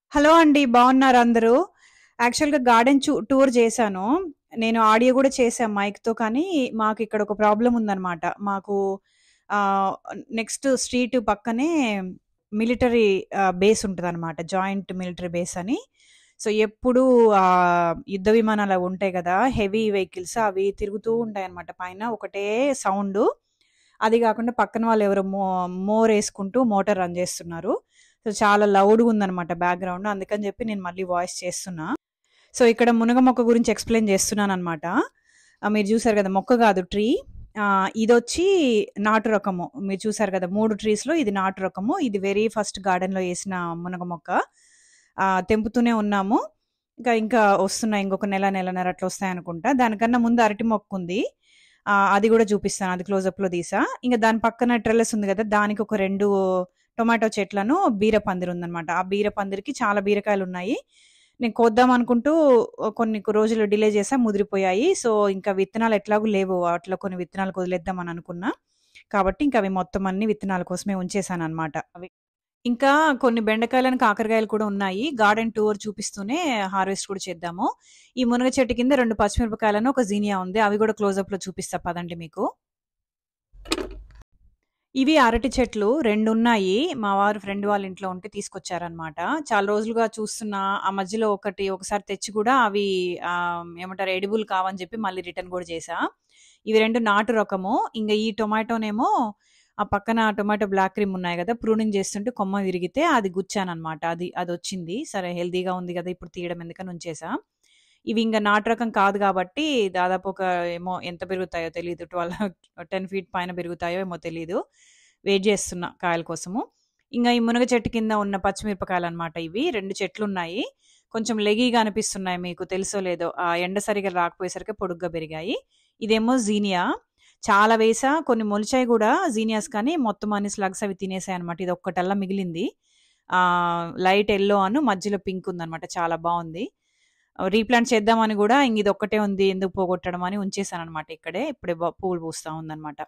Hello అండి. బావున్నారా అందరూ? యాక్చువల్‌గా గార్డెన్ చు టూర్ చేశాను. నేను ఆడియో గూడా చేశా మైక్‌తో కానీ, మాకిక్కడ ఒక ప్రాబ్లమ్ ఉందనమాట. మాకు ఆహ్, నెక్స్ట్ స్ట్రీట్ పక్కనే మిలిటరీ ఆహ్, బేస్ ఉంటదనమాట. జాయింట్ మిలిటరీ బేస్ అని. సో, ఎప్పుడూ ఆహ్, యుద్ధ విమానాలు అవి ఉంటాయి గదా! హెవీ వెహికల్స్ అవి తిరుగుతూ ఉంటాయనమాట పైన. ఒకటే సౌండు. అది గాకుండా పక్కన వాళ్ళెవరో మో మోరేసుకుంటూ మోటార్ రన్ జేస్తున్నారు. సో, చాలా లౌడ్‌గుందనమాట బ్యాక్‌గ్రౌండ్. అందుకని జెప్పి నేను మళ్ళీ వాయిస్ చేస్తున్నా. సో, ఇక్కడ మునగ మొక్క గురించి ఎక్స్‌ప్లెయిన్ చేస్తున్నాననమాట. ఆహ్, మీరు జూసారు గదా! మొక్క గాదు ట్రీ. ఆహ్, ఇదొచ్చి నాటు రకము. మీరు చూసారు గదా! 3 ట్రీస్‌లో ఇది నాటు రకము. ఇది వెరీ ఫస్ట్ గార్డెన్‌లో ఏసిన మునగ మొక్క. ఆహ్, తెంపుతూనే ఉన్నాము. ఇంకా ఇంకా వస్తున్నాయి. ఇంకొక నెల, నెలన్నర అట్లా వస్తాయనుకుంటా. దానికన్నా ముందు అరటి మొక్కుంది. ఆహ్, అది గూడా చూపిస్తాను. అది క్లోజప్‌లో తీసా. ఇంక దాని పక్కన ట్రెల్లస్ ఉంది గదా! దానికి ఒక 2 టొమాటో చెట్లను బీర పందిరుందనమాట. ఆ బీర పందిరికి చాలా బీరకాయలున్నాయి. నేను కోద్దాం అనుకుంటూ కొన్ని రోజులు డిలే చేశా. ముదిరిపోయాయి. సో, ఇంకా విత్తనాలు ఎట్లాగో లేవు. వాటిలో కొన్ని విత్తనాలకు వదిలేద్దాం అని అనుకున్నా. కాబట్టి ఇంక అవి మొత్తం అన్ని విత్తనాల కోసమే ఉంచేసాననమాట అవి. ఇంకా కొన్ని బెండకాయలను, కాకరకాయలు కూడా ఉన్నాయి. గార్డెన్ టూర్ చూపిస్తూనే హార్వెస్ట్ కూడా చేద్దాము. ఈ మునగ చెట్టు కింద 2 పచ్చిమిరపకాయలను, ఒక జీనియా ఉంది. అవి గూడా క్లోజప్‌లో చూపిస్తా పదండి మీకు. ఇవి అరటి చెట్లు 2 ఉన్నాయి. మా వారు ఫ్రెండ్ వాళ్ళ ఇంట్లో ఉంటే తీసుకొచ్చారనమాట. చాలా రోజులుగా చూస్తున్నా. ఆ మధ్యలో ఒకటి ఒకసారి తెచ్చి కూడా అవి ఆహ్, ఏమంటారు ఎడిబుల్ కావని జెప్పి మళ్ళీ రిటర్న్ గూడా చేశా. ఇవి 2 నాటు రకము. ఇంగ ఈ టొమాటోనేమో ఆ పక్కన టొమాటో బ్లాక్ క్రీమ్ ఉన్నాయి గదా! ప్రూనింగ్ చేస్తుంటే కొమ్మ విరిగితే అది గుచ్చాననమాట. అది అదొచ్చింది. సరే హెల్తీగా ఉంది గదా! ఇప్పుడు తీయడం ఎందుకని ఉంచేసా. ఇవి ఇంగ నాటు రకం కాదు గాబట్టి దాదాపు ఒక ఏమో ఎంత పెరుగుతాయో తెలీదు. 12 10 ఫీట్ పైన పెరుగుతాయో ఏమో తెలీదు. వెయిట్ జేస్తున్నా కాయల కోసము. ఇంగ ఈ మునగ చెట్టు కింద ఉన్న పచ్చిమిరపకాయలనమాట ఇవి. 2 చెట్లున్నాయి. కొంచెం లెగీగా అనిపిస్తున్నాయి మీకు తెలుసో లేదో. ఆ ఎండ సరిగ్గా రాకపోయేసరికి పొడుగ్గా పెరిగాయి. ఇదేమో జీనియా. చాలా వేసా. కొన్ని మొలిచాయి గూడా జీనియాస్ కానీ మొత్తం అన్ని స్లగ్స్ అవి తినేసాయనమాట. ఇదొక్కటల్లా మిగిలింది. ఆహ్, లైట్ యెల్లో అను మధ్యలో పింక్ ఉందనమాట. చాలా బావుంది. రీప్లాంట్ చేద్దామని గూడా ఇంగ ఇదొక్కటే ఉంది. ఎందుకు పోగొట్టడం అని ఉంచేసాననమాట ఇక్కడే. ఇప్పుడే బ పువ్వులు పూస్తా ఉందనమాట.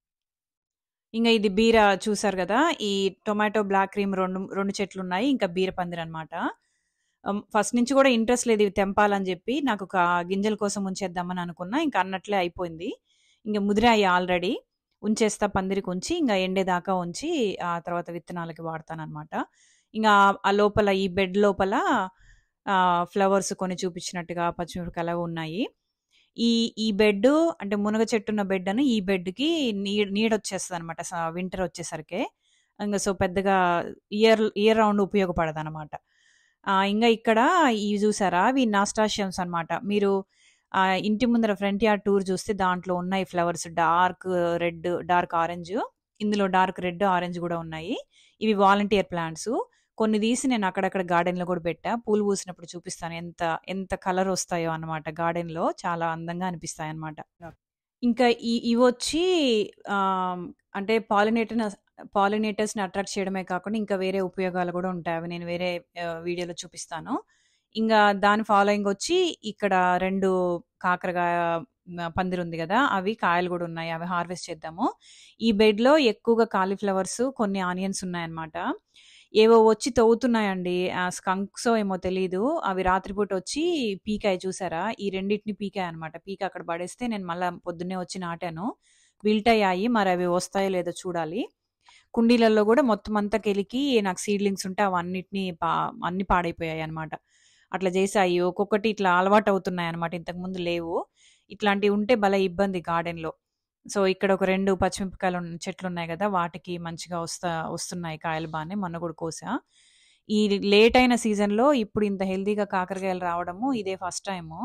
ఇంగ ఇది బీర చూసారు గదా! ఈ టొమాటో బ్లాక్ క్రీమ్ 2, 2 చెట్లున్నాయి. ఇంకా బీర పందిరనమాట. హ్మ్. ఫస్ట్ నుంచి గూడా ఇంట్రెస్ట్ లేదు ఇవి తెంపాలని జెప్పి. నాకు ఒక గింజల కోసం ఉంచేద్దామని అనుకున్నా. ఇంక అన్నట్లే అయిపోయింది. ఇంగ ముదిరాయి ఆల్రెడీ. ఉంచేస్తా పందిరికి ఉంచి ఇంగ ఎండేదాకా ఉంచి ఆ తర్వాత విత్తనాలకి వాడతాననమాట. ఇంగా ఆ లోపల ఈ బెడ్ లోపల ఆహ్, ఫ్లవర్స్ కొన్ని చూపించినట్టుగా పచ్చిమిరపకాయలు అవి ఉన్నాయి. ఈ ఈ బెడ్డు అంటే మునగ చెట్టున్న బెడ్ అని ఈ బెడ్‌కి నీ నీడొచ్చేస్తదనమాట స వింటర్ వచ్చేసరికే. ఇంగ సో, పెద్దగా ఇయర్ ఇయర్ రౌండ్ ఉపయోగపడదనమాట. ఆహ్, ఇంగ ఇక్కడ ఇవి చూసారా? అవి నాస్టాషియమ్స్ అనమాట. మీరు ఆహ్, ఇంటి ముందర ఫ్రంట్ యార్డ్ టూర్ చూస్తే దాంట్లో ఉన్నాయి flowers dark red, dark orange. ఇందులో డార్క్ రెడ్, ఆరెంజ్ గూడా ఉన్నాయి. ఇవి వాలంటీర్ ప్లాంట్సు. కొన్ని తీసి నేను అక్కడక్కడ గార్డెన్‌లో గూడా పెట్టా. పూలు పూసినప్పుడు చూపిస్తాను. ఎంత ఎంత కలర్ వస్తాయో అనమాట గార్డెన్‌లో. చాలా అందంగా అనిపిస్తాయన్నమాట. ఇంకా ఈ ఇవొచ్చి ఆహ్, అంటే పాలినేటనస్ పాలినేటర్స్‌ని అట్రాక్ట్ చేయడమే కాకుండా ఇంకా వేరే ఉపయోగాలు గూడా ఉంటాయి. అవి నేను వేరే ఆహ్, వీడియోలో చూపిస్తాను. ఇంగా దాని ఫాలోయింగ్ వచ్చి ఇక్కడ 2 కాకరకాయ మ పందిరుంది గదా! అవి కాయలు గూడా ఉన్నాయి. అవి హార్వెస్ట్ చేద్దాము. ఈ బెడ్‌లో ఎక్కువగా కాలీఫ్లవర్స్, కొన్ని ఆనియన్స్ ఉన్నాయన్నమాట. ఏవో వచ్చి తవ్వుతున్నాయండి. ఆహ్, స్కంక్సో ఏమో తెలీదు. అవి రాత్రిపూట వచ్చి పీకాయి చూసారా? ఈ రెండిటిని పీకాయన్నమాట. పీకి అక్కడ పడేస్తే నేను మళ్ళా పొద్దున్నే వచ్చి నాటాను. విల్ట్ అయ్యాయి. మరి అవి వస్తాయో లేదో చూడాలి. కుండీలలో గూడా మొత్తం అంతా కెలికి నాకు సీడ్లింగ్స్ ఉంటే అవన్నిటిని పా అన్నీ పాడైపోయాయన్నమాట. అట్లా చేశాయి. ఒక్కొక్కటి ఇట్లా అలవాటవుతున్నాయన్నమాట. ఇంతకుముందు లేవు. ఇట్లాంటివి ఉంటే భలే ఇబ్బంది గార్డెన్‌లో. సో, ఇక్కడ ఒక 2 పచ్చిమిరపకాయలు చెట్లున్నాయి గదా! వాటికి మంచిగా వస్తా వస్తున్నాయి కాయలు బానే. మొన్న గూడా కోసా. ఈ లేట్ అయిన సీజన్‌లో ఇప్పుడు ఇంత హెల్తీగా కాకరకాయలు రావడము ఇదే ఫస్ట్ టైము.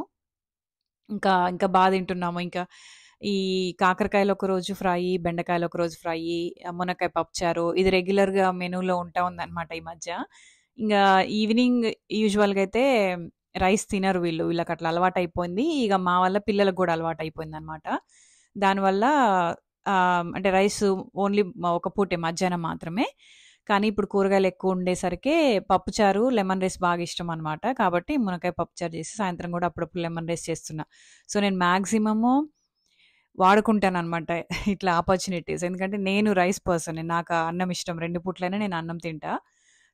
ఇంకా ఇంకా బా తింటున్నాము. ఇంకా ఈ కాకరకాయలు ఒకరోజు ఫ్రై, బెండకాయలు ఒకరోజు ఫ్రై, మునక్కాయ పప్పుచారు ఇది రెగ్యులర్‌గా మెనూలో ఉంటా ఉందన్నమాట ఈ మధ్య. ఇంగా ఈవినింగ్ యూజువల్‌గా అయితే రైస్ తినరు వీళ్ళు. వీళ్ళకట్లా అలవాటయిపోయింది. ఇగ మా వల్ల పిల్లలకు గూడా అలవాటయిపోయిందన్నమాట. దానివల్ల ఆహ్, అంటే రైస్ ఓన్లీ ఒక పూటే మధ్యాహ్నం మాత్రమే. కానీ ఇప్పుడు కూరగాయలు ఎక్కువ ఉండేసరికి పప్పుచారు, లెమన్ రైస్ బాగా ఇష్టం అనమాట. కాబట్టి మునక్కాయ పప్పుచారు చేసి సాయంత్రం గూడా అప్పుడప్పుడు లెమన్ రైస్ చేస్తున్నా. సో, నేను మాక్సిమము వాడుకుంటాననమాట ఇట్లా ఆపర్చునిటీస్. ఎందుకంటే నేను రైస్ పర్సన్‌ని. నాకు అన్నం ఇష్టం. 2 పూట్లైనా నేను అన్నం తింటా.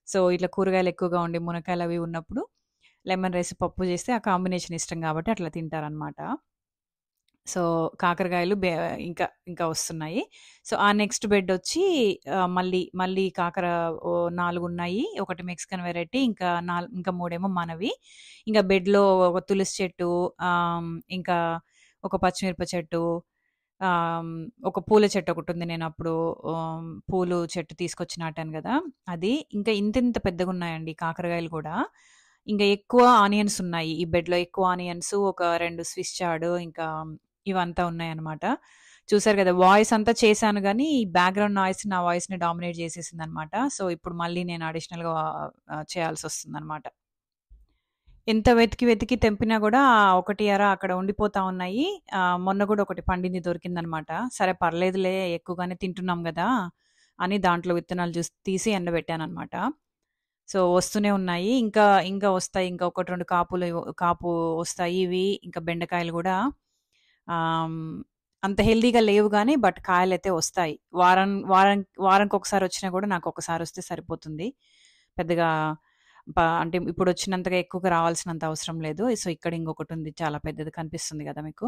సో, ఇట్లా కూరగాయలు ఎక్కువగా ఉండి మునక్కాయలు అవి ఉన్నప్పుడు లెమన్ రైస్, పప్పు చేస్తే ఆ కాంబినేషన్ ఇష్టం కాబట్టి అట్లా తింటారనమాట. సో, కాకరకాయలు బె ఇంకా ఇంకా వస్తున్నాయి. సో, ఆ నెక్స్ట్ బెడ్ వచ్చి ఆహ్, మళ్ళీ మళ్ళీ కాకర ఓహ్, 4 ఉన్నాయి. ఒకటి మెక్సికన్ వెరైటీ ఇంకా నాల్ ఇంకా 3 ఏమో మనవి. ఇంకా బెడ్‌లో ఒక తులసి చెట్టు ఆహ్, ఇంకా ఒక పచ్చిమిరప చెట్టు ఆహ్, ఒక పూల చెట్టు ఒకటుంది. నేను అప్పుడు ఆహ్, పూలు చెట్టు తీసుకొచ్చి నాటాను గదా! అది. ఇంకా ఇంతింత పెద్దగున్నాయండి కాకరకాయలు కూడా. ఇంకా ఎక్కువ ఆనియన్స్ ఉన్నాయి. ఈ బెడ్‌లో ఎక్కువ ఆనియన్స్, ఒక 2 స్విస్ చార్డ్ ఇంకా ఇవంతా ఉన్నాయన్నమాట. చూసారు గదా! వాయిస్ అంతా చేశాను గానీ, ఈ బ్యాక్‌గ్రౌండ్ నాయిస్ నా వాయిస్‌ని డామినేట్ చేసేసిందనమాట. సో, ఇప్పుడు మళ్ళీ నేను అడిషనల్‌గా ఆహ్, చేయాల్సొస్తుందనమాట. ఎంత వెతికి వెతికి తెంపినా గూడా ఒకటి అర అక్కడ ఉండిపోతా ఉన్నాయి. ఆహ్, మొన్న గూడా ఒకటి పండింది దొరికిందనమాట. సరే పర్లేదులే ఎక్కువగానే తింటున్నాం గదా! అని దాంట్లో విత్తనాలు జూసి తీసి ఎండబెట్టాననమాట. సో, వస్తూనే ఉన్నాయి. ఇంకా ఇంకా వస్తాయి. ఇంకా 1, 2 కాపులు కాపు వస్తాయి ఇవి. ఇంకా బెండకాయలు గూడా ఆహ్, అంత హెల్తీగా లేవు గానీ, బట్ కాయలైతే వస్తాయి. వారం వారం వారానికొకసారి వచ్చినా గూడా నాకొకసారొస్తే సరిపోతుంది. పెద్దగా ప అంటే ఇప్పుడొచ్చినంతగా ఎక్కువగా రావాల్సినంత అవసరం లేదు. సో, ఇక్కడ ఇంకొకటుంది చాలా పెద్దది కనిపిస్తుంది గదా మీకు.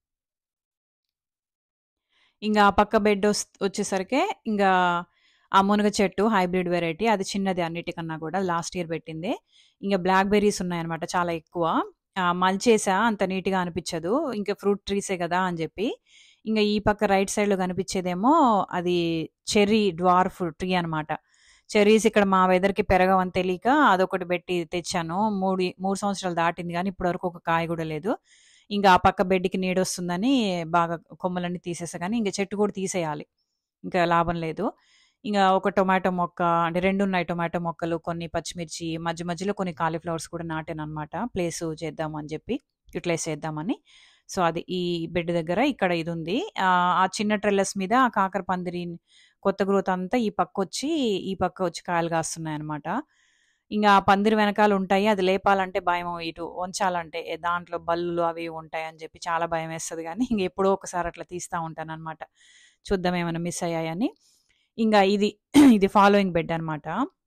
ఇంగ ఆ పక్క బెడ్ ఒస్ వచ్చేసరికే ఇంగా ఆ మునగ చెట్టు హైబ్రిడ్ వెరైటీ. అది చిన్నది అన్నిటికన్నా గూడా లాస్ట్ ఇయర్ పెట్టిందే. ఇంగ బ్లాక్ బెర్రీస్ ఉన్నాయన్నమాట చాలా ఎక్కువ. ఆహ్, మల్చేసా అంత నీట్‌గా అనిపిచ్చదు. ఇంకా ఫ్రూట్ ట్రీసే గదా! అని జెప్పి. ఇంగ ఈ పక్క రైట్ సైడ్‌లో కనిపిచ్చేదేమో అది చెర్రీ డ్వార్ఫ్ ట్రీ అనమాట. చెర్రీస్ ఇక్కడ మా వెదర్‌కి పెరగవని తెలీక అదొకటి బెట్టి తెచ్చాను. మూడి 3 సంవత్సరాలు దాటింది గానీ, ఇప్పటి వరకు ఒక కాయ గూడా లేదు. ఇంక ఆ పక్క బెడ్‌కి నీడొస్తుందని బాగా కొమ్మలన్నీ తీసేసా గానీ, ఇంక చెట్టు కూడా తీసేయాలి. ఇంకా లాభం లేదు. ఇంగ ఒక టొమాటో మొక్క అంటే 2 ఉన్నాయి టొమాటో మొక్కలు, కొన్ని పచ్చిమిర్చి, మధ్య మధ్యలో కొన్ని కాలీఫ్లవర్స్ కూడా నాటాననమాట. ప్లేసు చేద్దాం అని జెప్పి, యుటిలైజ్ చేద్దామని. సో, అది ఈ బెడ్ దగ్గర ఇక్కడ ఇదుంది. ఆహ్, ఆ చిన్న ట్రెల్లెస్ మీద ఆ కాకర పందిరి కొత్త గ్రోత్ అంతా ఈ పక్కొచ్చి, ఈ పక్క వచ్చి కాయలు కాస్తున్నాయన్నమాట. ఇంగ ఆ పందిరి వెనకాల ఉంటాయి. అది లేపాలంటే భయము. ఇటు వంచాలంటే దాంట్లో బల్లులు అవి ఇవి ఉంటాయని జెప్పి చాలా భయమేస్తది గానీ, ఇంగ ఎప్పుడో ఒకసారి అట్లా తీస్తా ఉంటాననమాట. చూద్దాం ఏమన్నా మిస్ అయ్యాయని. ఇంగ ఇది ఇది ఫాలోయింగ్ బెడ్ అనమాట.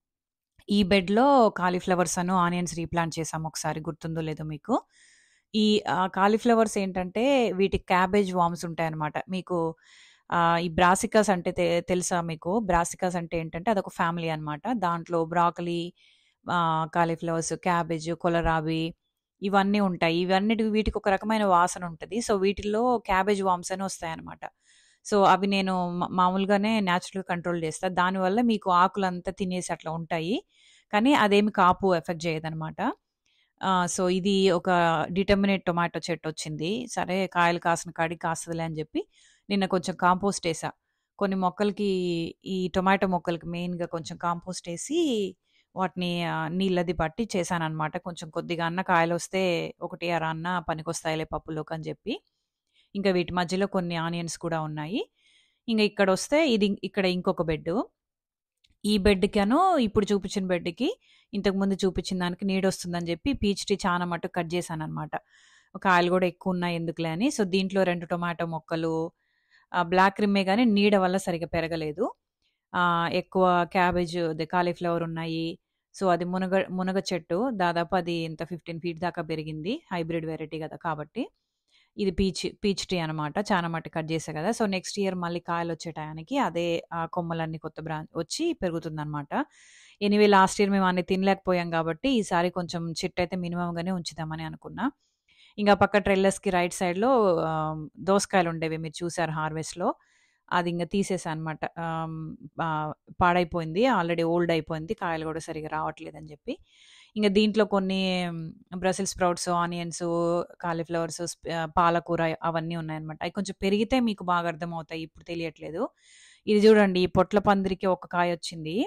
ఈ బెడ్‌లో కాలీఫ్లవర్స్ అను, ఆనియన్స్ రీప్లాంట్ చేసాం ఒకసారి గుర్తుందో లేదో మీకు. ఈ ఆహ్, కాలీఫ్లవర్స్ ఏంటంటే వీటికి క్యాబేజ్ వార్మ్స్ ఉంటాయన్నమాట. మీకు ఆహ్, ఈ బ్రాసికస్ అంటే తె తెలుసా మీకు? బ్రాసికస్ అంటే ఏంటంటే అదొక ఫ్యామిలీ అనమాట. దాంట్లో బ్రాకలీ, ఆహ్, కాలీఫ్లవర్స్, క్యాబేజ్, కొలరాబీ ఇవన్నీ ఉంటాయి. ఇవన్నిటికి వీటికి ఒక రకమైన వాసన ఉంటది. సో, వీటిల్లో క్యాబేజ్ వార్మ్స్ అని వస్తాయన్నమాట. సో, అవి నేను మ మామూలుగానే నేచురల్‌గా కంట్రోల్ చేస్తా. దానివల్ల మీకు ఆకులంతా తినేసి అట్లా ఉంటాయి. కానీ అదేమి కాపు ఎఫెక్ట్ చేయదనమాట. ఆహ్, సో, ఇది ఒక డిటర్మినేట్ టొమాటో చెట్టొచ్చింది. సరే కాయలు కాసిన కాడికి కాస్తదిలే అని జెప్పి, నిన్న కొంచెం కాంపోస్ట్ ఏసా. కొన్ని మొక్కలకి ఈ టొమాటో మొక్కలకి మెయిన్‌గా కొంచెం కాంపోస్ట్ ఏసి, వాటిని ఆహ్, నీళ్ళది పట్టి చేశాననమాట. కొంచెం కొద్దిగా అన్నా కాయలొస్తే ఒకటి అర అన్నా పనికొస్తాయిలే పప్పులోకి అని జెప్పి. ఇంకా వీటి మధ్యలో కొన్ని ఆనియన్స్ కూడా ఉన్నాయి. ఇంగ ఇక్కడొస్తే ఇది ఇక్కడ ఇంకొక బెడ్డు. ఈ బెడ్‌కను ఇప్పుడు చూపించిన బెడ్‌కి ఇంతకుముందు చూపించిన దానికి నీడొస్తుందని జెప్పి పీచ్ ట్రీ చానా మటుకు కట్ చేశాననమాట. కాయలు గూడా ఎక్కువున్నాయి ఎందుకులే అని. సో, దీంట్లో 2 టొమాటో మొక్కలు ఆహ్, బ్లాక్ రిమ్మే గానీ నీడ వల్ల సరిగ్గా పెరగలేదు. ఆహ్, ఎక్కువ క్యాబేజ్ అదే కాలీఫ్లవర్ ఉన్నాయి. సో, అది మునగ మునగ చెట్టు దాదాపు అది ఎంత 15 ఫీట్ దాకా పెరిగింది. హైబ్రిడ్ వెరైటీ గదా! కాబట్టి. ఇది పీచ్ పీచ్ ట్రీ అనమాట. చానా మటుకు కట్ చేశా గదా! సో, నెక్స్ట్ ఇయర్ మళ్ళీ కాయలొచ్చే టయానికి అదే ఆ కొమ్మలన్నీ కొత్త బ్రాంచ్ వచ్చి పెరుగుతుందనమాట. ఎనీవే లాస్ట్ ఇయర్ మేము అన్ని తినలేకపోయాం గాబట్టి, ఈసారి కొంచెం చెట్టయితే మినిమమ్‌గానే ఉంచుదామని అనుకున్నా. ఇంక ఆ పక్క ట్రెల్లెస్‌కి రైట్ సైడ్‌లో ఆహ్, దోసకాయలుండేవి మీరు చూసారు హార్వెస్ట్‌లో. అది ఇంగ తీసేసా అనమాట. ఆహ్, ఆహ్, పాడైపోయింది. ఆల్రెడీ ఓల్డ్ అయిపోయింది. కాయలు గూడా సరిగ్గా రావట్లేదని జెప్పి. ఇంగ దీంట్లో కొన్ని బ్రసెల్స్ స్ప్రౌట్స్, ఆనియన్స్, కాలీఫ్లవర్స్, స్ప్ ఆహ్, పాలకూర అవన్నీ ఉన్నాయన్నమాట. అయి కొంచెం పెరిగితే మీకు బాగా అర్థమవుతాయి. ఇప్పుడు తెలియట్లేదు. ఇది జూడండి ఈ పొట్ల పందిరికి ఒక కాయొచ్చింది.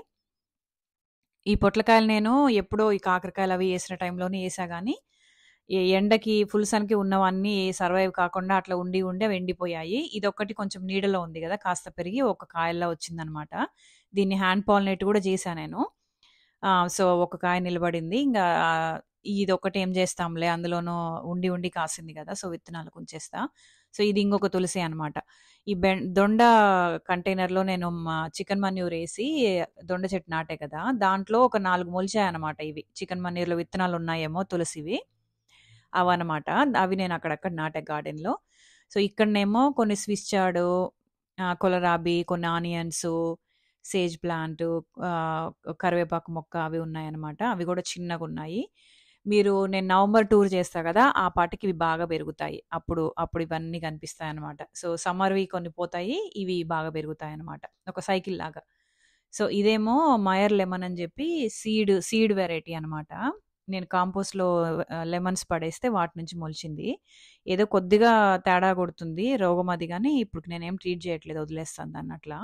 ఈ పొట్లకాయలు నేను ఎప్పుడో ఈ కాకరకాయలు అవి ఏసిన టైంలోనే ఏసా గానీ, ఈ ఎండకి, ఫుల్ సన్‌కి ఉన్నవన్నీ సర్వైవ్ కాకుండా అట్లా ఉండి, ఉండి అవి ఎండిపోయాయి. ఇదొక్కటి కొంచెం నీడలో ఉంది గదా! కాస్త పెరిగి ఒక కాయల్లా వచ్చిందనమాట. దీన్ని హ్యాండ్ పాలినేట్ గూడా చేశా నేను. ఆహ్, సో, ఒక కాయ నిలబడింది. ఇంగా ఇదొక్కటి ఏం చేస్తాంలే అందులోనూ ఉండి ఉండి కాసింది కదా! సో, విత్తనాలకు ఉంచేస్తా. సో, ఇది ఇంకొక తులసి అనమాట. ఈ బెం దొండ కంటైనర్‌లో నేను మా చికెన్ మన్యూర్ ఏసి దొండ చెట్టు నాటా కదా! దాంట్లో ఒక 4 మొలిచాయనమాట ఇవి. చికెన్ మన్యూర్‌లో విత్తనాలున్నాయేమో తులసివి. అవనమాట. అవి నేను అక్కడక్కడ నాటా గార్డెన్‌లో. సో, ఇక్కడనేమో కొన్ని స్విస్ చార్డు, ఆహ్, కొలరాబీ, కొన్ని ఆనియన్సు, సేజ్ ప్లాంటు, ఆహ్, కరివేపాకు మొక్క అవి ఉన్నాయనమాట. అవి గూడా చిన్నగున్నాయి. మీరు నేను నవంబర్ టూర్ చేస్తా గదా! ఆ పాటికి ఇవి బాగా పెరుగుతాయి. అప్పుడు అప్పుడు ఇవన్నీ కనిపిస్తాయనమాట. సో, సమ్మర్‌వి కొన్ని పోతాయి. ఇవి బాగా పెరుగుతాయనమాట. ఒక సైకిల్‌లాగా. సో, ఇదేమో మయర్ లెమన్ అని జెప్పి సీడ్ సీడ్ వెరైటీ అనమాట. నేను కాంపోస్ట్‌లో ఆహ్, లెమన్స్ పడేస్తే వాటి నుంచి మొలిచింది. ఏదో కొద్దిగా తేడా కొడుతుంది రోగం అది గానీ, ఇప్పుడు నేనేం ట్రీట్ చేయట్లేదు. వదిలేస్తాను దాన్నట్లా.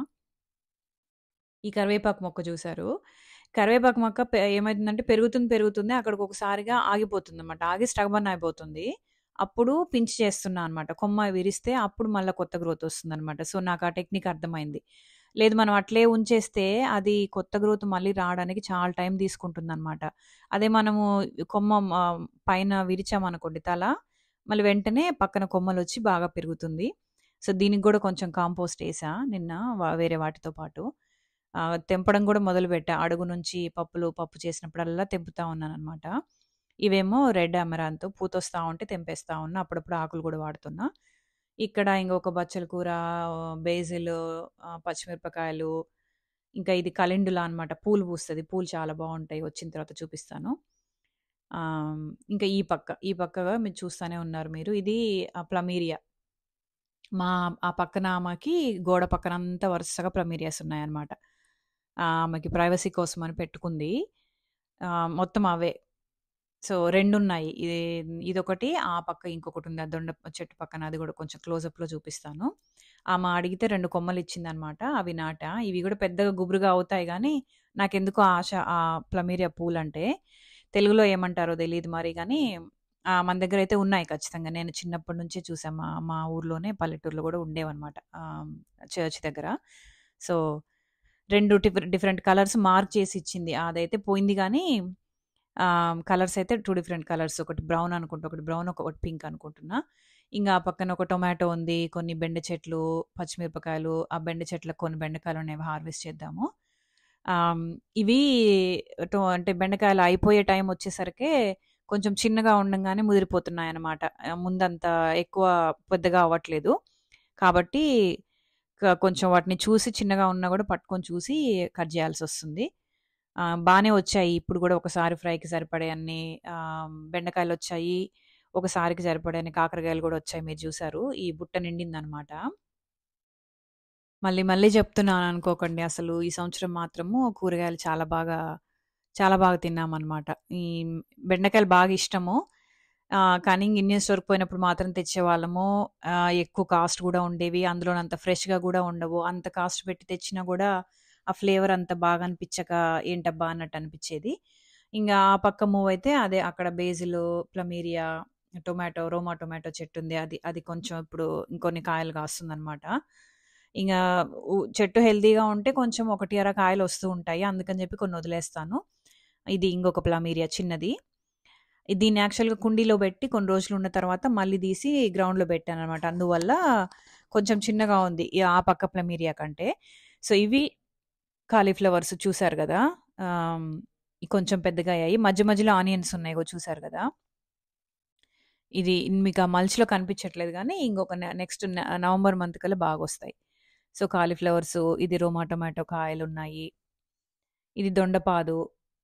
ఈ కరివేపాకు మొక్క చూసారు. కరివేపాకు మొక్క పె ఏమైతుందంటే పెరుగుతుంది, పెరుగుతుంది. అక్కడికొకసారిగా ఆగిపోతుందన్నమాట. ఆగి స్టగ్బర్న్ అయిపోతుంది. అప్పుడు పించ్ చేస్తున్నా అనమాట. కొమ్మ విరిస్తే అప్పుడు మళ్ళా కొత్త గ్రోత్ వస్తుందనమాట. సో, నాకు ఆ టెక్నిక్ అర్థమైంది. లేదు మనం అట్లే ఉంచేస్తే అది కొత్త గ్రోత్ మళ్ళీ రావడానికి చాలా టైం తీసుకుంటుందనమాట. అదే మనము కొమ్మ ఆహ్, పైన విరిచామనుకోండి తల, మళ్ళీ వెంటనే పక్కన కొమ్మలొచ్చి బాగా పెరుగుతుంది. సో, దీనికి గూడా కొంచెం కాంపోస్ట్ ఏసా నిన్న వ వేరే వాటితో పాటు. ఆహ్, తెంపడం గూడా మొదలుపెట్టా. అడుగు నుంచి పప్పులు, పప్పు చేసినప్పుడల్లా తెంపుతా ఉన్నాననమాట. ఇవేమో రెడ్ అమెరాంత్ పూతొస్తా ఉంటే తెంపేస్తా ఉన్నా. అప్పుడప్పుడు ఆకులు గూడా వాడుతున్నా. ఇక్కడ ఇంకొక బచ్చల కూర, బేసిల్, ఆహ్, పచ్చిమిరపకాయలు, ఇంకా ఇది కలెండులా అనమాట. పూలు పూస్తది. పూలు చాలా బావుంటాయి. వచ్చిన తర్వాత చూపిస్తాను. ఆహ్, ఇంకా ఈ పక్క, ఈ పక్కగా మీరు చూస్తానే ఉన్నారు మీరు. ఇది ఆహ్, ప్లమీరియా. మా ఆ పక్కన ఆమెకి గోడ పక్కనంతా వరుసగా ప్లమీరియాస్ ఉన్నాయన్నమాట. ఆహ్, ఆమెకి ప్రైవసీ కోసమని పెట్టుకుంది. ఆహ్, మొత్తం అవే. సో, రెండున్నాయి. ఇది ఇదొకటి, ఆ పక్క ఇంకొకటుంది. ఆ దొండ చెట్టు పక్కన అది గూడా కొంచెం క్లోజప్‌లో చూపిస్తాను. ఆమె అడిగితే 2 కొమ్మలిచ్చిందనమాట. అవి నాటా. ఇవి గూడా పెద్దగా గుబురుగా అవుతాయి గానీ, నాకెందుకో ఆశ ఆ ప్లమీరియా పూలంటే. తెలుగులో ఏమంటారో తెలీదు మరి గానీ, ఆహ్, మన దగ్గరైతే ఉన్నాయి ఖచ్చితంగా. నేను చిన్నప్పటి నుంచే చూసా. మా మా ఊర్లోనే పల్లెటూరులో గూడా ఉండేవనమాట. ఆహ్, చర్చ్ దగ్గర. So, 2 different different colours mark చేసి ఇచ్చింది. అదైతే పోయింది గానీ, ఆహ్, కలర్స్ అయితే 2 డిఫరెంట్ కలర్స్. ఒకటి బ్రౌన్ అనుకుంటా. ఒకటి బ్రౌన్, ఒకటి పింక్ అనుకుంటున్నా. ఇంగా ఆ పక్కన ఒక టొమాటో ఉంది. కొన్ని బెండ చెట్లు, పచ్చిమిరపకాయలు, ఆ బెండ చెట్లకు కొన్ని బెండకాయలున్నాయి. అవి హార్వెస్ట్ చేద్దాము. ఆహ్, ఇవి టొ అంటే బెండకాయలు అయిపోయే టైం వచ్చేసరికే కొంచెం చిన్నగా ఉండంగానే ముదిరిపోతున్నాయన్నమాట. ఆహ్, ముందంత ఎక్కువ పెద్దగా అవ్వట్లేదు. కాబట్టి క కొంచెం వాటిని చూసి చిన్నగా ఉన్నా గూడా పట్టుకొని చూసి కట్ చేయాల్సొస్తుంది. ఆహ్, బానే వచ్చాయి. ఇప్పుడు గూడా ఒకసారి ఫ్రైకి సరిపడేయన్ని ఆహ్, బెండకాయలొచ్చాయి. ఒకసారికి సరిపడన్ని కాకరకాయలు గూడా వచ్చాయి. మీరు జూసారు. ఈ బుట్ట నిండిందనమాట. మళ్ళీ మళ్ళీ చెప్తున్నాననుకోకండి. అసలు ఈ సంవత్సరం మాత్రము కూరగాయలు చాలా బాగా, చాలా బాగా తిన్నామనమాట. ఈ బెండకాయలు బాగా ఇష్టము. ఆహ్, కానీ ఇండియన్ స్టోర్‌కి పోయినప్పుడు మాత్రం తెచ్చేవాళ్ళము. ఆహ్, ఎక్కువ కాస్ట్ గూడా ఉండేవి. అందులోనంత ఫ్రెష్‌గా గూడా ఉండవు. అంత కాస్ట్ పెట్టి తెచ్చినా గూడా ఆ ఫ్లేవర్ అంత బాగా అనిపిచ్చక ఏంటబ్బా! అన్నట్టు అనిపిచ్చేది. ఇంగా ఆ పక్క మూవ్ అయితే అదే అక్కడ బేసిలు, ప్లమీరియా, టొమాటో, రోమా టొమాటో చెట్టుంది. అది అది కొంచెం ఇప్పుడు ఇంకొన్ని కాయలు కాస్తుందనమాట. ఇంగా ఉ చెట్టు హెల్తీగా ఉంటే కొంచెం ఒకటి, అర కాయలొస్తూ ఉంటాయి. అందుకని జెప్పి కొన్ని వదిలేస్తాను. ఇది ఇంకొక ప్లమీరియా చిన్నది. దీన్ని యాక్చువల్‌గా కుండీలో బెట్టి కొన్ని రోజులున్న తర్వాత మళ్ళీ తీసి గ్రౌండ్‌లో పెట్టాననమాట. అందువల్ల కొంచెం చిన్నగా ఉంది. ఈ ఆ పక్క ప్లమీరియా కంటే. సో, ఇవి కాలీఫ్లవర్స్ చూసారు గదా! ఆహ్, కొంచెం పెద్దగా అయ్యాయి. మధ్య మధ్యలో ఆనియన్స్ ఉన్నాయి. ఇగో చూసారు గదా! ఇది మీకు ఆ మల్చ్‌లో కనిపించట్లేదు గానీ, ఇంకొక నె నెక్స్ట్ న నవంబర్ మంత్ కల్లా బాగొస్తాయి. సో, కాలీఫ్లవర్సు, ఇది రోమా టొమాటో కాయలున్నాయి. ఇది దొండపాదు.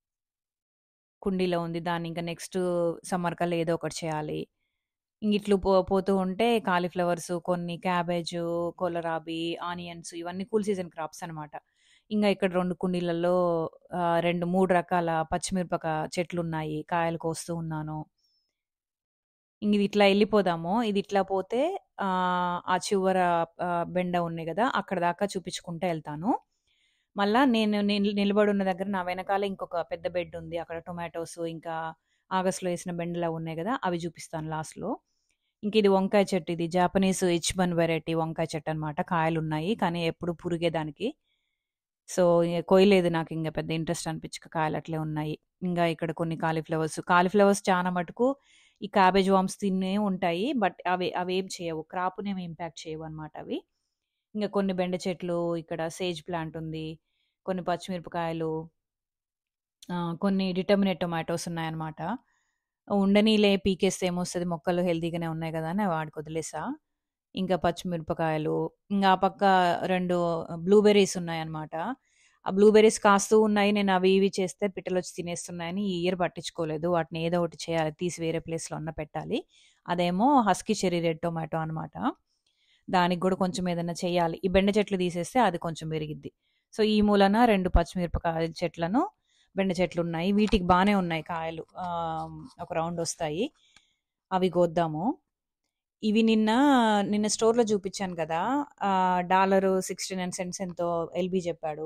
కుండీలో ఉంది. దాన్ని ఇంక నెక్స్ట్ సమ్మర్ కల్లా ఏదో ఒకటి చేయాలి. ఇంగిట్లు పో పోతూ ఉంటే కాలీఫ్లవర్సు, కొన్ని క్యాబేజు, కొలరాబీ, ఆనియన్స్ ఇవన్నీ కూల్ సీజన్ క్రాప్స్ అనమాట. ఇంగా ఇక్కడ 2 కుండీలలో ఆహ్, 2, 3 రకాల పచ్చిమిరపక చెట్లున్నాయి. కాయలు కోస్తూ ఉన్నాను. ఇంగిది ఇట్లా ఎళ్ళిపోదాము. ఇది ఇట్లా పోతే ఆహ్, ఆ చివర ఆహ్, బెండ ఉన్నాయి గదా! అక్కడ దాకా చూపించుకుంటా ఎళ్తాను. మళ్ళా నేను నిల్ నిలబడున్న దగ్గర నా వెనకాల ఇంకొక పెద్ద బెడ్ ఉంది. అక్కడ టొమాటోస్ ఇంకా ఆగస్ట్‌లో ఏసిన బెండలవి ఉన్నాయి గదా! అవి చూపిస్తాను లాస్ట్‌లో. ఇంక ఇది వంకాయ చెట్టు. ఇది జాపనీస్ ఇచ్‌బన్ వెరైటీ వంకాయ చెట్టనమాట. కాయలున్నాయి. కానీ ఎప్పుడు పురుగే దానికి. సో, ఇగ కొయ్యలేదు నాకింక పెద్ద ఇంట్రెస్ట్ అనిపించక కాయలు అట్లే ఉన్నాయి. ఇంగా ఇక్కడ కొన్ని కాలీఫ్లవర్స్. కాలీఫ్లవర్స్ చానా మటుకు ఈ క్యాబేజ్ వార్మ్స్ తినే ఉంటాయి. బట్ అవి అవేం చేయవు. క్రాప్‌నేమి ఇంపాక్ట్ చేయవనమాట అవి. ఇంగ కొన్ని బెండ చెట్లు, ఇక్కడ సేజ్ ప్లాంట్ ఉంది. కొన్ని పచ్చిమిరపకాయలు. ఆహ్, కొన్ని డిటర్మినేట్ టొమాటోస్ ఉన్నాయన్నమాట. ఉండనీలే పీకేస్తే ఏమొస్తది మొక్కలు హెల్తీగానే ఉన్నాయి గదా! అని వాటికి వదిలేసా. ఇంకా పచ్చిమిరపకాయలు, ఇంగ ఆ పక్క 2 బ్లూబెర్రీస్ ఉన్నాయన్నమాట. ఆ బ్లూబెర్రీస్ కాస్తూ ఉన్నాయి. నేను అవి ఇవి చేస్తే పిట్టలొచ్చి తినేస్తున్నాయని ఈ ఇయర్ పట్టించుకోలేదు. వాటిని ఏదో ఒకటి చేయాలి. తీసి వేరే ప్లేస్‌లో అన్నా పెట్టాలి. అదేమో హస్కీ చెర్రీ రెడ్ టొమాటో అనమాట. దానికి గూడా కొంచెం ఏదన్నా చేయాలి. ఈ బెండ చెట్లు తీసేస్తే అది కొంచెం పెరిగిద్ది. సో, ఈ మూలన 2 పచ్చిమిరపకాయల చెట్లను, బెండ చెట్లున్నాయి. వీటికి బానే ఉన్నాయి కాయలు. ఆహ్, ఒక రౌండొస్తాయి. అవి కోద్దాము. ఇవి నిన్న, నిన్న స్టోర్‌లో చూపిచ్చాను గదా! ఆహ్, డాలరు 69 సెంట్స్ ఎంతో ఎల్‌బీ చెప్పాడు.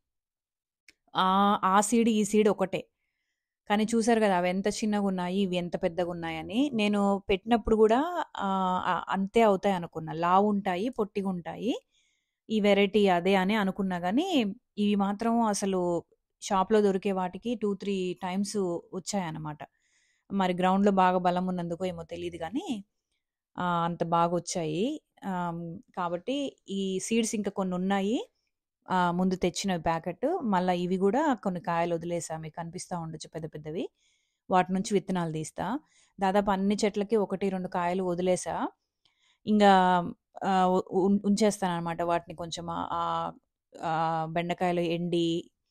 ఆహ్, ఆ సీడ్, ఈ సీడ్ ఒకటే. కానీ చూసారు గదా! అవెంత చిన్నగున్నాయి, ఇవి ఎంత పెద్దగున్నాయని. నేను పెట్టినప్పుడు గూడా ఆహ్, ఆహ్, అంతే అవుతాయనుకున్నా. లావుంటాయి, పొట్టిగుంటాయి. ఈ వెరైటీ అదే అని అనుకున్నా గానీ, ఇవి మాత్రం అసలు షాప్‌లో దొరికే వాటికి 2, 3 టైమ్స్ వచ్చాయన్నమాట. మరి గ్రౌండ్‌లో బాగా బలం ఉన్నందుకో ఏమో తెలీదు గానీ, ఆహ్, అంత బాగొచ్చాయి. ఆహ్, కాబట్టి ఈ సీడ్స్ ఇంకా కొన్నున్నాయి. ఆహ్, ముందు తెచ్చినవి ప్యాకెట్. మళ్ళా ఇవి గూడా కొన్ని కాయలు వదిలేసా. మీకు కనిపిస్తా ఉండొచ్చు పెద్ద పెద్దవి. వాటి నుంచి విత్తనాలు తీస్తా. దాదాపు అన్ని చెట్లకి 1, 2 కాయలు వదిలేసా. ఇంగా ఆహ్, ఉ ఉన్ ఉంచేస్తాననమాట. వాటిని కొంచెం ఆహ్, ఆహ్, బెండకాయలు ఎండి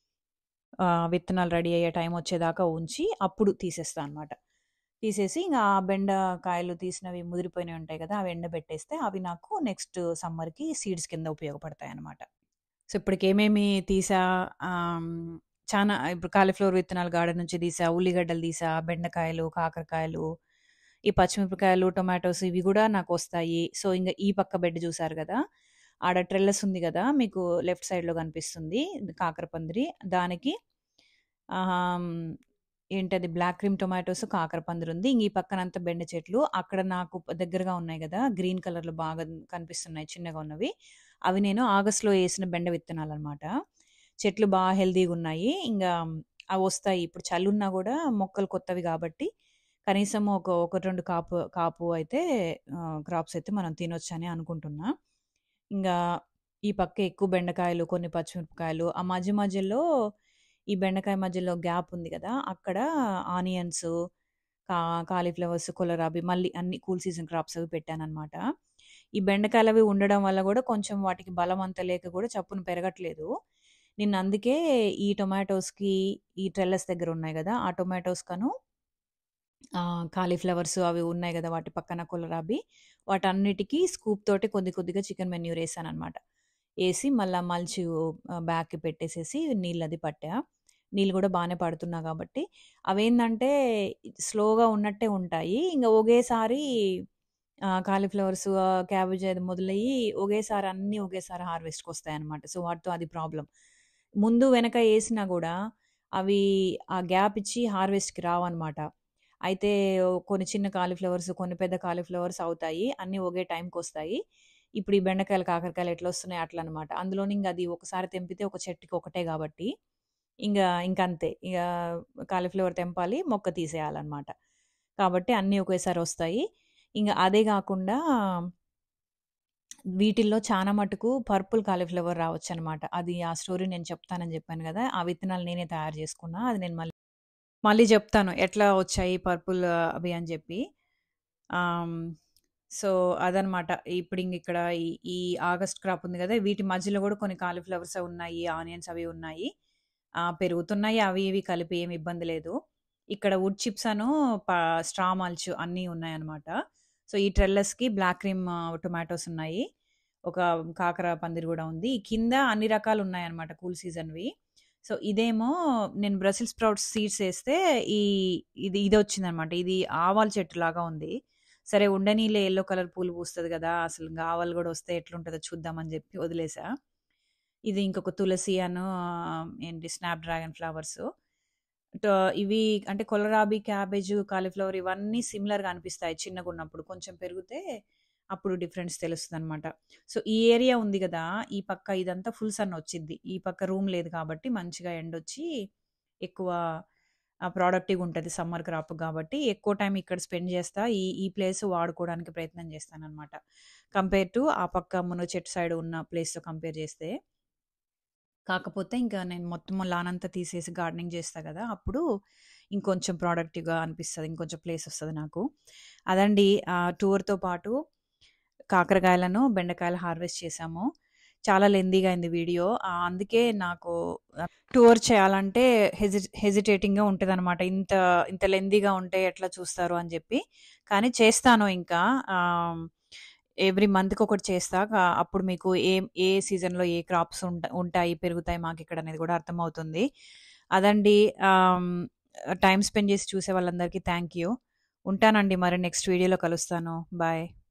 ఆహ్, విత్తనాలు రెడీ అయ్యే టైం వచ్చేదాకా ఉంచి, అప్పుడు తీసేస్తా అనమాట. తీసేసి ఇంగ ఆ బెండకాయలు తీసినవి ముదిరిపోయినవి ఉంటాయి గదా! అవి ఎండబెట్టేస్తే అవి నాకు నెక్స్ట్ సమ్మర్‌కి సీడ్స్ కింద ఉపయోగపడతాయన్నమాట. సో, ఇప్పటికేమేమి తీసా ఆహ్, చానా ఇప్పుడు కాలీఫ్లవర్ విత్తనాలు గార్డెన్ నుంచి తీసా, ఉల్లిగడ్డలు తీసా, బెండకాయలు, కాకరకాయలు, ఈ పచ్చిమిరపకాయలు, టొమాటోస్ ఇవి గూడా నాకొస్తాయి. సో, ఇంగ ఈ పక్క బెడ్ చూసారు గదా! ఆడ ట్రెల్లస్ ఉంది గదా! మీకు లెఫ్ట్ సైడ్‌లో కనిపిస్తుంది. కాకర పందిరి. దానికి ఆహ్, ఏంటది బ్లాక్ క్రీమ్ టొమాటోస్, కాకర పందిరుంది. ఇంగ ఈ పక్కనంతా బెండ చెట్లు. అక్కడ నాకు దగ్గరగా ఉన్నాయి గదా! గ్రీన్ కలర్‌లో బాగా కనిపిస్తున్నాయి చిన్నగా ఉన్నవి. అవి నేను ఆగస్ట్‌లో ఏసిన బెండ విత్తనాలనమాట. చెట్లు బా హెల్తీగున్నాయి. ఇంగా అవొస్తాయి. ఇప్పుడు చలున్నా గూడా మొక్కలు కొత్తవి గాబట్టి, కనీసం ఒక 1, 2 కాపు కాపు అయితే ఆహ్, క్రాప్స్ అయితే మనం తినొచ్చని అనుకుంటున్నా. ఇంగా ఈ పక్క ఎక్కువ బెండకాయలు, కొన్ని పచ్చిమిరపకాయలు, ఆ మధ్య మధ్యలో ఈ బెండకాయ మధ్యలో గ్యాప్ ఉంది గదా! అక్కడ ఆనియన్స్, కా కాలీఫ్లవర్స్, కొలరాబీ మళ్ళీ అన్ని కూల్ సీజన్ క్రాప్స్ అవి పెట్టాననమాట. ఈ బెండకాయలవి ఉండడం వల్ల గూడా కొంచెం వాటికి బలం అంత లేక గూడా చప్పున పెరగట్లేదు. నిన్న అందుకే ఈ టొమాటోస్‌కి ఈ ట్రెల్లస్ దగ్గర ఉన్నాయి గదా! ఆ టొమాటోస్‌కను ఆహ్, కాలీఫ్లవర్స్ అవి ఉన్నాయి గదా! వాటి పక్కన కొలరాబీ వాటన్నిటికి స్కూప్ తోటి కొద్ది కొద్దిగా చికెన్ మెన్యూర్ ఏసాననమాట. ఏసి మళ్ళా మల్చు ఆహ్, బ్యాగ్‌కి పెట్టేసేసి నీళ్ళది పట్టా. నీళ్ళు గూడా బానే పడుతున్నా గాబట్టి, అవేందంటే స్లోగా ఉన్నట్టే ఉంటాయి. ఇంగ ఒకేసారి ఆహ్, కాలీఫ్లవర్స్, ఆహ్, క్యాబేజ్ అది మొదలయ్యి ఒకేసారి అన్నీ ఒకేసారి హార్వెస్ట్‌కొస్తాయన్నమాట. సో, వాటితో అది ప్రాబ్లమ్. ముందు వెనక ఏసినా గూడా అవి ఆ గ్యాప్ ఇచ్చి హార్వెస్ట్‌కి రావన్నమాట. అయితే కొన్ని చిన్న కాలీఫ్లవర్స్, కొన్ని పెద్ద కాలీఫ్లవర్స్ అవుతాయి. అన్నీ ఒకే టైంకొస్తాయి. ఇప్పుడు ఈ బెండకాయలు, కాకరకాయలు ఎట్లొస్తున్నాయో అట్లనమాట. అందులోను ఇంగ అది ఒకసారి తెంపితే ఒక చెట్టుకి ఒకటే గాబట్టి, ఇంగ ఇంకంతే. ఇగ కాలీఫ్లవర్ తెంపాలి, మొక్క తీసేయాలన్నమాట. కాబట్టి అన్నీ ఒకేసారి ఒస్తాయి. ఇంగ అదే గాకుండా వీటిల్లో చానా మటుకు పర్పుల్ కాలీఫ్లవర్ రావచ్చనమాట. అది ఆ స్టోరీ నేను చెప్తానని జెప్పాను గదా! ఆ విత్తనాలు నేనే తయారు జేసుకున్నా. అది నేను మళ్ళీ మళ్ళీ జెప్తాను. ఎట్లా వచ్చాయి పర్పుల్ అవి అని జెప్పి. ఆహ్, సో, అదనమాట. ఇప్పుడు ఇంగిక్కడ ఈ ఈ ఆగస్ట్ క్రాప్ ఉంది గదా! వీటి మధ్యలో గూడా కొన్ని కాలీఫ్లవర్స్ ఉన్నాయి, ఆనియన్స్ అవి ఉన్నాయి. ఆహ్, పెరుగుతున్నాయి అవి ఇవి కలిపి ఏమి ఇబ్బంది లేదు. ఇక్కడ వుడ్ చిప్స్ అను ప స్ట్రా మల్చ్ అన్నీ ఉన్నాయన్నమాట. సో, ఈ ట్రెల్లస్‌కి బ్లాక్ క్రీమ్ టొమాటోస్ ఉన్నాయి. ఒక కాకర పందిరి గూడా ఉంది. కింద అన్ని రకాలున్నాయన్నమాట కూల్ సీజన్‌వి. సో, ఇదేమో నేను బ్రసిల్ స్ప్రౌట్స్ సీడ్స్ ఏస్తే ఈ ఇది ఇదొచ్చిందనమాట. ఇది ఆవాల చెట్టులాగా ఉంది. సరే ఉండనీలే యెల్లో కలర్ పూలు పూస్తది గదా! అసలు ఇంగ ఆవాలు గూడా వస్తే ఎట్లుంటదో చూద్దామని జెప్పి వదిలేసా. ఇది ఇంకొక తులసి అను ఆహ్, ఏంటి స్నాప్ డ్రాగన్ ఫ్లవర్సు. ట ఇవి అంటే కొలరాబీ, క్యాబేజు, కాలీఫ్లవర్ ఇవన్నీ సిమిలర్‌గా అనిపిస్తాయి చిన్నగున్నప్పుడు. కొంచెం పెరిగితే అప్పుడు డిఫరెన్స్ తెలుస్తదనమాట. సో, ఈ ఏరియా ఉంది గదా! ఈ పక్క ఇదంతా ఫుల్ సన్ వచ్చిద్ది. ఈ పక్క రూమ్ లేదు కాబట్టి మంచిగా ఎండొచ్చి ఎక్కువ ఆహ్, ప్రొడక్టివ్‌గా ఉంటది సమ్మర్ క్రాప్ గాబట్టి ఎక్కువ టైమ్ ఇక్కడ స్పెండ్ చేస్తా. ఈ ఈ ప్లేస్ వాడుకోవడానికి ప్రయత్నం చేస్తాననమాట. కంపేర్ టు ఆ పక్క మునగ చెట్టు సైడ్ ఉన్న ప్లేస్‌తో కంపేర్ చేస్తే. కాకపోతే ఇంకా నేను మొత్తం లాన్ అంతా తీసేసి గార్డెనింగ్ చేస్తా గదా! అప్పుడు ఇంకొంచెం ప్రొడక్టివ్‌గా అనిపిస్తది. ఇంకొంచెం ప్లేస్ వస్తది నాకు. అదండి ఆహ్, టూర్‌తో పాటు కాకరకాయలను, బెండకాయలు హార్వెస్ట్ చేశాము. చాలా లెంథీగా అయింది వీడియో. ఆహ్, అందుకే నాకు ఆహ్, టూర్ చేయాలంటే హెసి హెసిటేటింగ్‌గా ఉంటదనమాట. ఇంత ఇంత లెంథీగా ఉంటే ఎట్లా చూస్తారు అని జెప్పి. కానీ చేస్తాను ఇంకా. ఆహ్, ఎవ్రీ మంత్‌కొకటి చేస్తా. క అప్పుడు మీకు ఏం ఏ సీజన్‌లో ఏ క్రాప్స్ ఉంట ఉంటాయి, పెరుగుతాయి మాకిక్కడ అనేది గూడా అర్థమవుతుంది. అదండి. ఆహ్, టైమ్ స్పెండ్ చేసి చూసే వాళ్ళందరికీ థాంక్ యూ. ఉంటానండి మరి నెక్స్ట్ వీడియోలో కలుస్తాను. బాయ్.